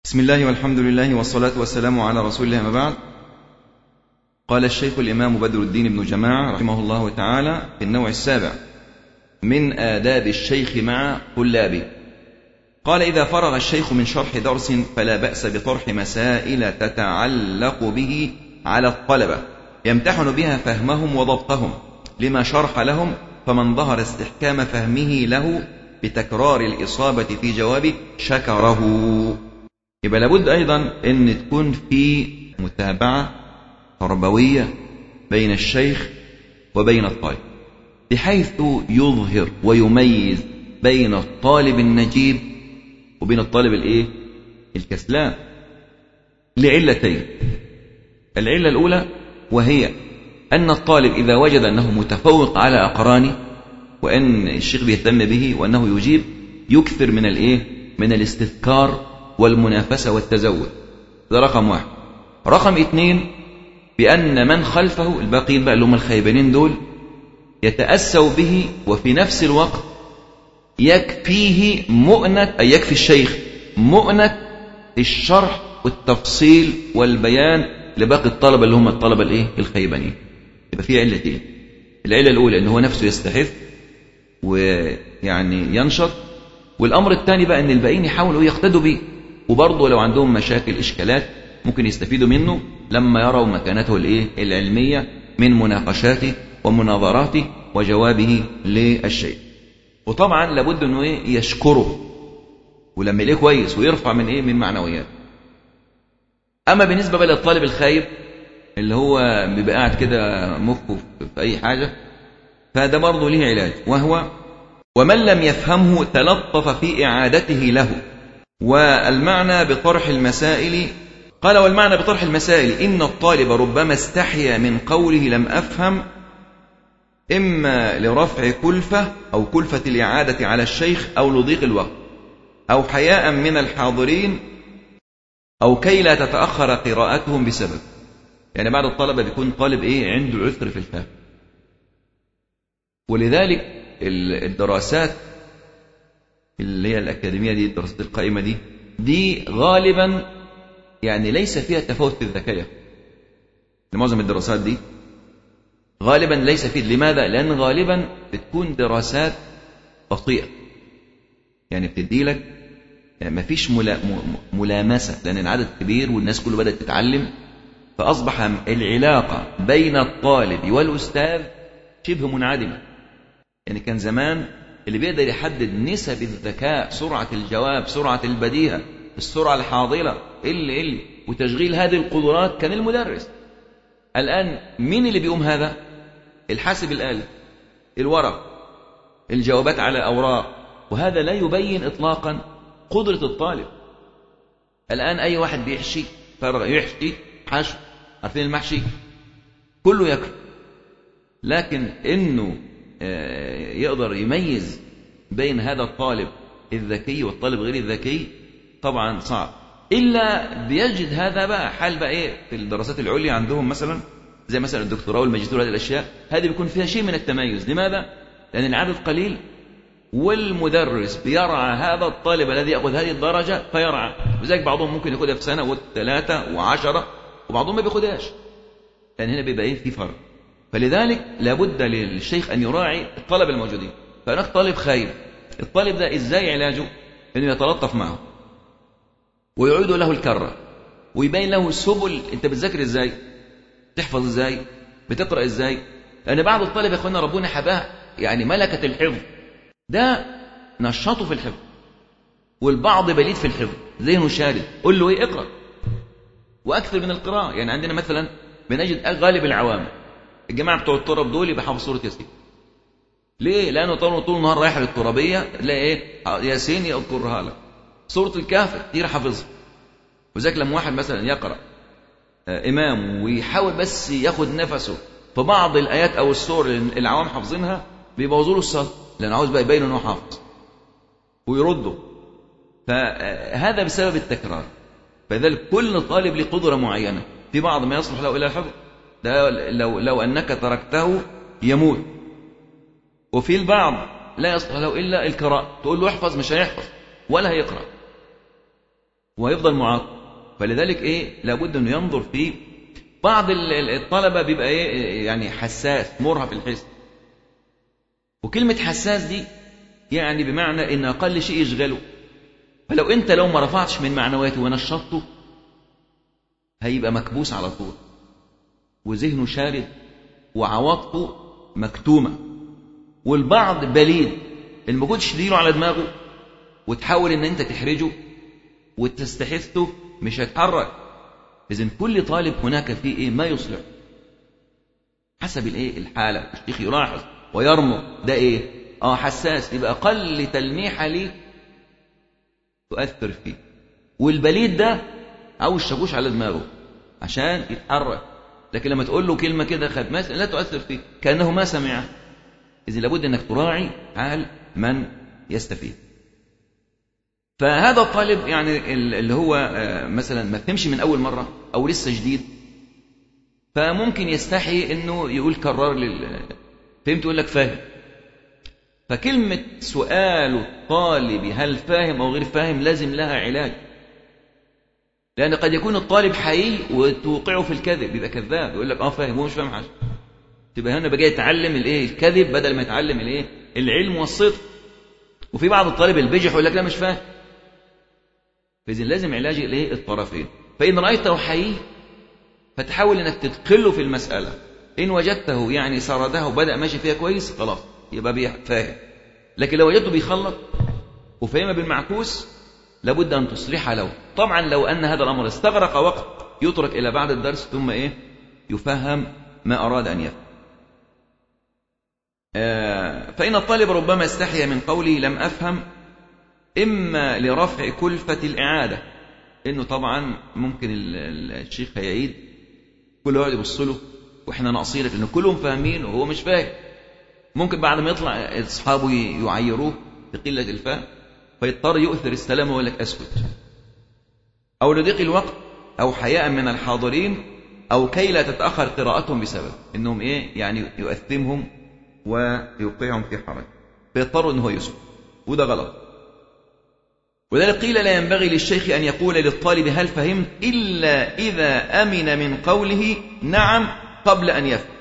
بسم الله والحمد لله والصلاة والسلام على رسول الله ما بعد قال الشيخ الإمام بدر الدين بن جماعة رحمه الله تعالى في النوع السابع من آداب الشيخ مع طلابه قال إذا فرغ الشيخ من شرح درس فلا بأس بطرح مسائل تتعلق به على الطلبة يمتحن بها فهمهم وضبطهم لما شرح لهم فمن ظهر استحكام فهمه له بتكرار الإصابة في جوابه شكره يبقى لابد أيضا أن تكون في متابعة تربوية بين الشيخ وبين الطالب بحيث يظهر ويميز بين الطالب النجيب وبين الطالب الايه الكسلان لعلتين العلة الأولى وهي أن الطالب إذا وجد أنه متفوق على أقرانه وأن الشيخ بيهتم به وأنه يجيب يكثر من الإيه من الاستذكار والمنافسة والتزود ده رقم واحد رقم اثنين بأن من خلفه الباقيين بقى اللي هم الخيبانين دول يتأسوا به وفي نفس الوقت يكفيه مؤنة أي يكفي الشيخ مؤنة الشرح والتفصيل والبيان لباقي الطلبة اللي هم الطلبة الايه الخيبانين يبقى في علتين العلة الأولى إن هو نفسه يستحث ويعني ينشط والأمر الثاني بقى إن الباقيين يحاولوا يقتدوا بيه وبرضه لو عندهم مشاكل إشكالات ممكن يستفيدوا منه لما يروا مكانته الايه العلمية من مناقشاته ومناظراته وجوابه للشيء وطبعا لابد انه ايه يشكره ولما يلاقيه كويس ويرفع من ايه من معنوياته اما بالنسبه بقى للطالب الخايب اللي هو بيبقى قاعد كده مخه في اي حاجه فده برضه ليه علاج وهو ومن لم يفهمه تلطف في اعادته له والمعنى بطرح المسائل قال والمعنى بطرح المسائل إن الطالب ربما استحيا من قوله لم أفهم إما لرفع كلفة أو كلفة الإعادة على الشيخ أو لضيق الوقت أو حياء من الحاضرين أو كي لا تتأخر قراءتهم بسبب يعني بعض الطلبة بيكون طالب إيه عنده عسر في الفهم ولذلك الدراسات اللي هي الأكاديمية دي الدراسات القائمة دي دي غالبا يعني ليس فيها تفاوت في الذكاء لمعظم الدراسات دي غالبا ليس فيه لماذا؟ لأن غالبا بتكون دراسات بطيئة يعني بتدي لك يعني ما فيش ملا ملامسة لأن العدد كبير والناس كله بدأت تتعلم فأصبح العلاقة بين الطالب والأستاذ شبه منعدمة يعني كان زمان اللي بيقدر يحدد نسب الذكاء سرعة الجواب سرعة البديهة السرعة الحاضرة اللي اللي وتشغيل هذه القدرات كان المدرس الآن مين اللي بيقوم هذا الحاسب الآلي الورق الجوابات على أوراق وهذا لا يبين إطلاقا قدرة الطالب الآن أي واحد بيحشي فرغ يحشي حشو عارفين المحشي كله يكفي لكن إنه يقدر يميز بين هذا الطالب الذكي والطالب غير الذكي طبعا صعب الا بيجد هذا بقى حال بقى ايه في الدراسات العليا عندهم مثلا زي مثلا الدكتوراه والماجستير هذه الاشياء هذه بيكون فيها شيء من التميز لماذا لان العدد قليل والمدرس بيرعى هذا الطالب الذي ياخذ هذه الدرجه فيرعى وذلك بعضهم ممكن ياخذها في سنه وثلاثه وعشره وبعضهم ما بياخذهاش لان هنا بيبقى ايه في فرق فلذلك لابد للشيخ ان يراعي الطلبه الموجودين فهناك طالب خايب الطالب ده ازاي علاجه انه يتلطف معه ويعيد له الكرة ويبين له سبل انت بتذاكر ازاي تحفظ ازاي بتقرا ازاي لان بعض الطلبه يا اخوانا ربنا حباه يعني ملكه الحفظ ده نشاطه في الحفظ والبعض بليد في الحفظ ذهنه شارد قول له ايه اقرا واكثر من القراءه يعني عندنا مثلا بنجد غالب العوام الجماعه بتوع الطرب دول يبقى حافظ سوره ياسين ليه لانه طول طول النهار رايح للترابيه تلاقي ايه ياسين يذكرها لك سورة الكهف كتير حافظها وذلك لما واحد مثلا يقرأ إمام ويحاول بس ياخد نفسه في بعض الآيات أو السور اللي العوام حافظينها بيبوظوا له الصلاة لأنه عاوز بقى يبين إنه حافظ ويرده فهذا بسبب التكرار فذلك كل طالب له قدرة معينة في بعض ما يصلح له إلى الحفظ ده لو لو أنك تركته يموت وفي البعض لا يصلح له إلا القراءة تقول له احفظ مش هيحفظ ولا هيقرأ وهيفضل معاقب فلذلك ايه لابد انه ينظر في بعض الطلبه بيبقى ايه يعني حساس مرهف الحس وكلمه حساس دي يعني بمعنى ان اقل شيء يشغله فلو انت لو ما رفعتش من معنوياته ونشطته هيبقى مكبوس على طول وذهنه شارد وعواطفه مكتومه والبعض بليد اللي ما كنتش تديله على دماغه وتحاول ان انت تحرجه وتستحثه مش هيتحرك اذا كل طالب هناك فيه ايه ما يصلح حسب الايه الحاله الشيخ يلاحظ ويرمق ده ايه اه حساس يبقى اقل تلميحه ليه تؤثر فيه والبليد ده عاوز شاكوش على دماغه عشان يتحرك لكن لما تقول له كلمه كده خد لا تؤثر فيه كانه ما سمع اذا لابد انك تراعي حال من يستفيد فهذا الطالب يعني اللي هو مثلا ما فهمش من اول مره او لسه جديد فممكن يستحي انه يقول كرر لل فهمت يقول لك فاهم فكلمة سؤال الطالب هل فاهم أو غير فاهم لازم لها علاج لأن قد يكون الطالب حقيقي وتوقعه في الكذب يبقى كذاب يقول لك اه فاهم هو مش فاهم حاجة تبقى هنا بقى يتعلم الايه الكذب بدل ما يتعلم الايه العلم والصدق وفي بعض الطالب البجح يقول لك لا مش فاهم فإذا لازم علاج الايه الطرفين فإن رأيته حي فتحاول انك تدخله في المسألة إن وجدته يعني سردها وبدأ ماشي فيها كويس خلاص يبقى فاهم لكن لو وجدته بيخلط وفهم بالمعكوس لابد أن تصلح له طبعا لو أن هذا الأمر استغرق وقت يترك إلى بعد الدرس ثم إيه يفهم ما أراد أن يفهم آه فإن الطالب ربما استحيا من قوله لم أفهم إما لرفع كلفة الإعادة إنه طبعا ممكن الشيخ هيعيد كل واحد يبص له وإحنا ناقصين لأن كلهم فاهمين وهو مش فاهم ممكن بعد ما يطلع أصحابه يعيروه بقلة الفهم فيضطر يؤثر السلام ويقول لك أسكت أو لضيق الوقت أو حياء من الحاضرين أو كي لا تتأخر قراءتهم بسبب إنهم إيه يعني يؤثمهم ويوقعهم في حرج فيضطروا إن هو يسكت وده غلط ولذلك قيل لا ينبغي للشيخ أن يقول للطالب هل فهمت إلا إذا أمن من قوله نعم قبل أن يفهم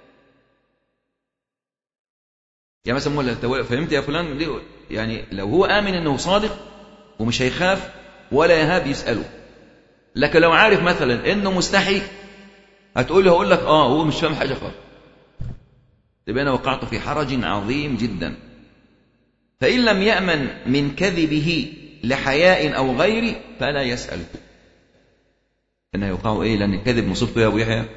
يعني مثلا لو فهمت يا فلان يعني لو هو آمن أنه صادق ومش هيخاف ولا يهاب يسأله لكن لو عارف مثلا أنه مستحي هتقول له هقول لك آه هو مش فاهم حاجة خالص تبقى أنا وقعت في حرج عظيم جدا فإن لم يأمن من كذبه لحياء أو غير فلا يسأله أنه يوقع إيه لأن الكذب مصيبته يا أبو يحيى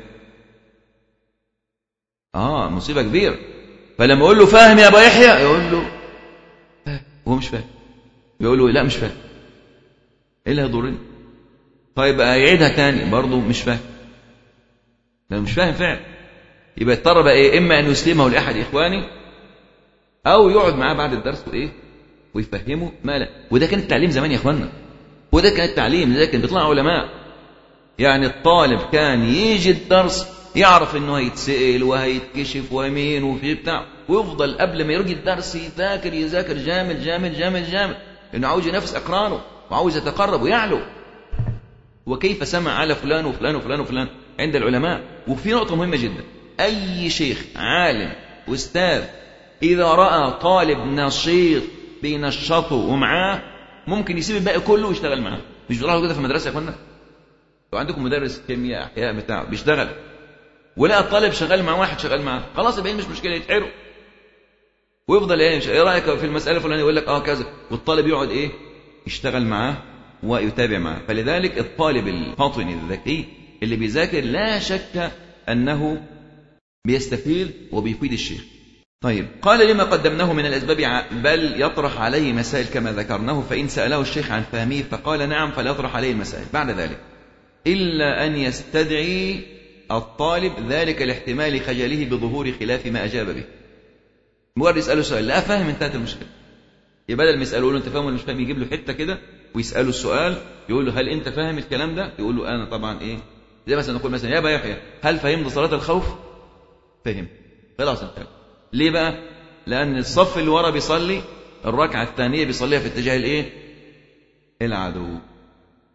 آه مصيبة كبيرة فلما يقول له فاهم يا أبو يحيى يقول له فاهم هو مش فاهم يقول له لا مش فاهم إيه اللي هيضرني طيب يعيدها تاني برضه مش فاهم لو مش فاهم فعلا يبقى يضطر بقى إيه إما أن يسلمه لأحد إخواني أو يقعد معاه بعد الدرس وإيه ويفهمه ما لا وده كان التعليم زمان يا إخواننا وده كان التعليم ده كان بيطلع علماء يعني الطالب كان يجي الدرس يعرف انه هيتسأل وهيتكشف ويمين وفي بتاع ويفضل قبل ما يرجي الدرس يذاكر يذاكر جامد جامد جامد جامد انه عاوز ينافس اقرانه وعاوز يتقرب ويعلو وكيف سمع على فلان وفلان وفلان وفلان عند العلماء وفي نقطة مهمة جدا أي شيخ عالم أستاذ إذا رأى طالب نشيط بينشطه ومعاه ممكن يسيب الباقي كله ويشتغل معاه مش بيطلعوا كده في المدرسة يا اخوانا لو عندكم مدرس كيمياء أحياء بتاع بيشتغل ولقى الطالب شغال مع واحد شغال معاه خلاص يبقى مش مشكلة يتحروا ويفضل ايه ايه رايك في المساله الفلانيه يقول لك اه كذا والطالب يقعد ايه يشتغل معاه ويتابع معاه فلذلك الطالب الفاطن الذكي اللي بيذاكر لا شك انه بيستفيد وبيفيد الشيخ طيب قال لما قدمناه من الأسباب بل يطرح عليه مسائل كما ذكرناه فإن سأله الشيخ عن فهمه فقال نعم فليطرح عليه المسائل بعد ذلك إلا أن يستدعي الطالب ذلك لاحتمال خجله بظهور خلاف ما أجاب به مجرد يسأله سؤال لا فاهم انتهت المشكلة يبقى بدل ما يسأله له أنت فاهم ولا مش فاهم يجيب له حتة كده ويسأله السؤال يقول له هل أنت فاهم الكلام ده؟ يقول له أنا طبعا إيه زي مثلا نقول مثلا يا أبا يحيى هل فهمت صلاة الخوف؟ فهم خلاص انتهى ليه بقى؟ لأن الصف اللي ورا بيصلي الركعة الثانية بيصليها في اتجاه الإيه؟ العدو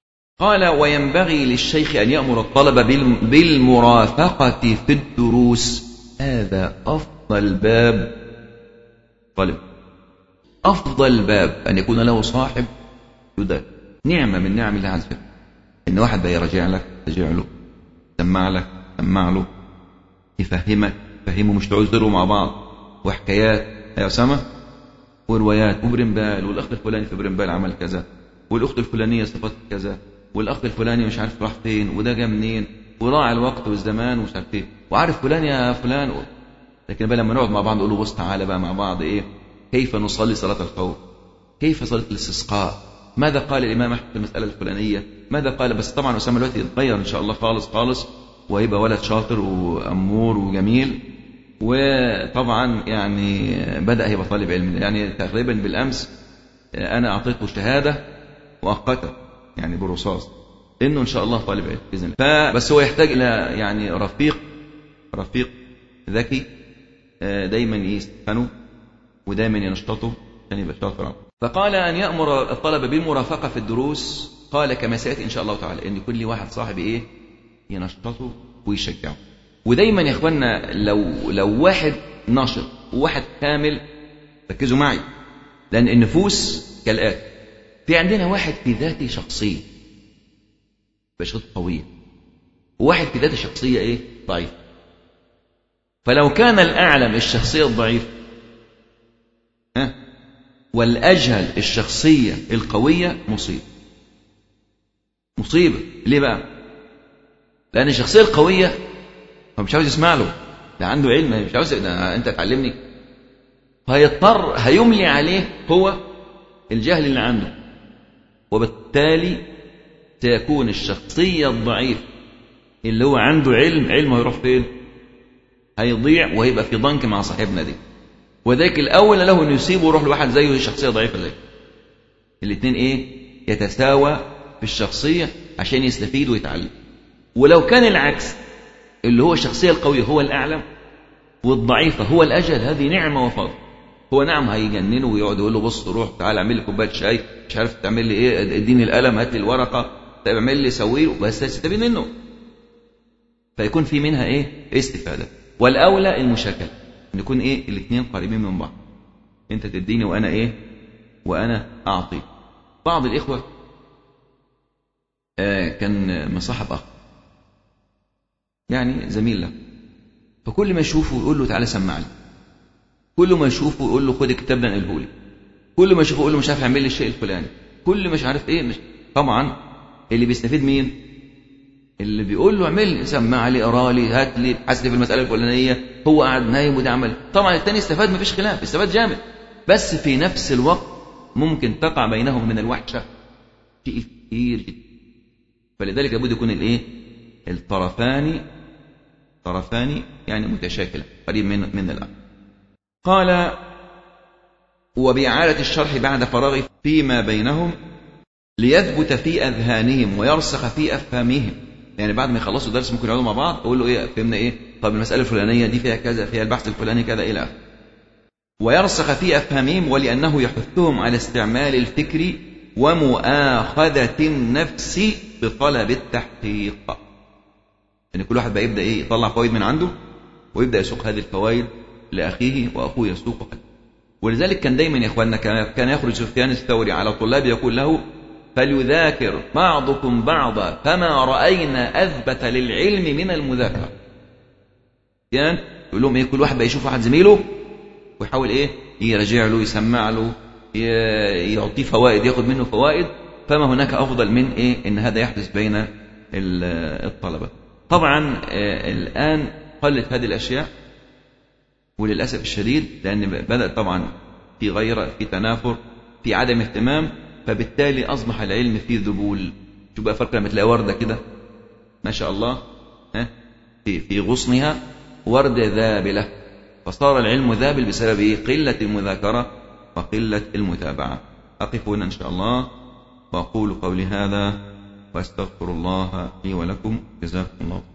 قال وينبغي للشيخ أن يأمر الطلبة بالمرافقة في الدروس هذا أفضل باب طالب أفضل باب أن يكون له صاحب يدرس نعمة من نعم الله عز وجل إن واحد بيرجع لك ترجع له سمع لك سمع له يفهمك فهمه مش تعذروا مع بعض وحكايات يا أسامة وروايات وبرنبال والأخ الفلاني في برنبال عمل كذا والأخت الفلانية صفت كذا والأخ الفلاني مش عارف راح فين وده جه منين وراعى الوقت والزمان ومش عارف ايه وعارف فلان يا فلان لكن بقى لما نقعد مع بعض نقول له بص تعالى بقى مع بعض ايه كيف نصلي صلاة الخوف كيف صلاة الاستسقاء ماذا قال الإمام أحمد في المسألة الفلانية ماذا قال بس طبعا أسامة دلوقتي يتغير إن شاء الله خالص خالص ويبقى ولد شاطر وأمور وجميل وطبعا يعني بدأ يبقى طالب علم يعني تقريبا بالأمس أنا أعطيته شهادة مؤقتة يعني برصاص إنه إن شاء الله طالب علم بإذن الله فبس هو يحتاج إلى يعني رفيق رفيق ذكي دايما يستفنوا ودايما ينشطوا عشان يبقى شاطر فقال أن يأمر الطلبة بالمرافقة في الدروس قال كما سيأتي إن شاء الله تعالى إن كل واحد صاحب إيه ينشطه ويشجعه ودايما يا إخوانا لو لو واحد نشط وواحد كامل ركزوا معي لأن النفوس كالآتي في عندنا واحد في ذاته شخصية بشرته قوية وواحد في ذاته شخصية إيه ضعيف فلو كان الأعلم الشخصية الضعيفة ها والأجهل الشخصية القوية مصيبة مصيبة ليه بقى لأن الشخصية القوية هو مش عاوز يسمع له ده عنده علم مش عاوز ده أنت تعلمني فهيضطر هيملي عليه هو الجهل اللي عنده وبالتالي سيكون الشخصية الضعيف اللي هو عنده علم علمه هيروح فين هيضيع وهيبقى في ضنك مع صاحبنا دي وذلك الأول له أن يسيبه ويروح لواحد زيه شخصية ضعيفة زيه الاثنين إيه يتساوى في الشخصية عشان يستفيد ويتعلم ولو كان العكس اللي هو الشخصية القوية هو الأعلم والضعيفة هو الأجل هذه نعمة وفضل هو نعم هيجننه ويقعد يقول له بص روح تعالى اعمل لي كوبايه شاي مش عارف تعمل لي ايه اديني القلم هات لي الورقه طيب اعمل لي سويه بس تستفيد منه فيكون في منها ايه استفاده والاولى المشاكله ان يكون ايه الاثنين قريبين من بعض انت تديني وانا ايه وانا اعطي بعض الاخوه آه كان مصاحب اخ يعني زميل له فكل ما يشوفه يقول له تعالى سمع لي كل ما يشوفه يقول له خد الكتاب ده نقله لي كل ما يشوفه يقول له مش عارف اعمل لي الشيء الفلاني كل مش عارف ايه مش طبعا اللي بيستفيد مين اللي بيقول له اعمل لي سمع لي اقرا لي هات لي حاسس في المساله الفلانيه هو قاعد نايم وده عمل طبعا الثاني استفاد مفيش خلاف استفاد جامد بس في نفس الوقت ممكن تقع بينهم من الوحشه شيء كثير جدا فلذلك لابد يكون الايه الطرفان طرفان يعني متشاكلة قريب من من الأمر قال وبإعادة الشرح بعد فراغ فيما بينهم ليثبت في أذهانهم ويرسخ في أفهامهم يعني بعد ما يخلصوا الدرس ممكن يقعدوا مع بعض أقول له إيه فهمنا إيه طب المسألة الفلانية دي فيها كذا فيها البحث الفلاني كذا إلى آخره ويرسخ في أفهامهم ولأنه يحثهم على استعمال الفكر ومؤاخذة النفس بطلب التحقيق يعني كل واحد بقى يبدا ايه يطلع فوائد من عنده ويبدا يسوق هذه الفوائد لاخيه واخوه يسوقها ولذلك كان دايما يا اخواننا كان يخرج سفيان الثوري على طلاب يقول له فليذاكر بعضكم بعضا فما راينا اثبت للعلم من المذاكره يعني يقول لهم ايه كل واحد بقى يشوف واحد زميله ويحاول ايه يرجع له يسمع له يعطيه فوائد ياخذ منه فوائد فما هناك افضل من ايه ان هذا يحدث بين الطلبه طبعا الآن قلت هذه الأشياء وللأسف الشديد لأن بدأ طبعا في غيرة في تنافر في عدم اهتمام فبالتالي أصبح العلم فيه ذبول شو بقى فرق لما تلاقي وردة كده ما شاء الله ها في في غصنها وردة ذابلة فصار العلم ذابل بسبب إيه؟ قلة المذاكرة وقلة المتابعة أقف هنا إن شاء الله وأقول قولي هذا واستغفر الله لي ولكم جزاكم الله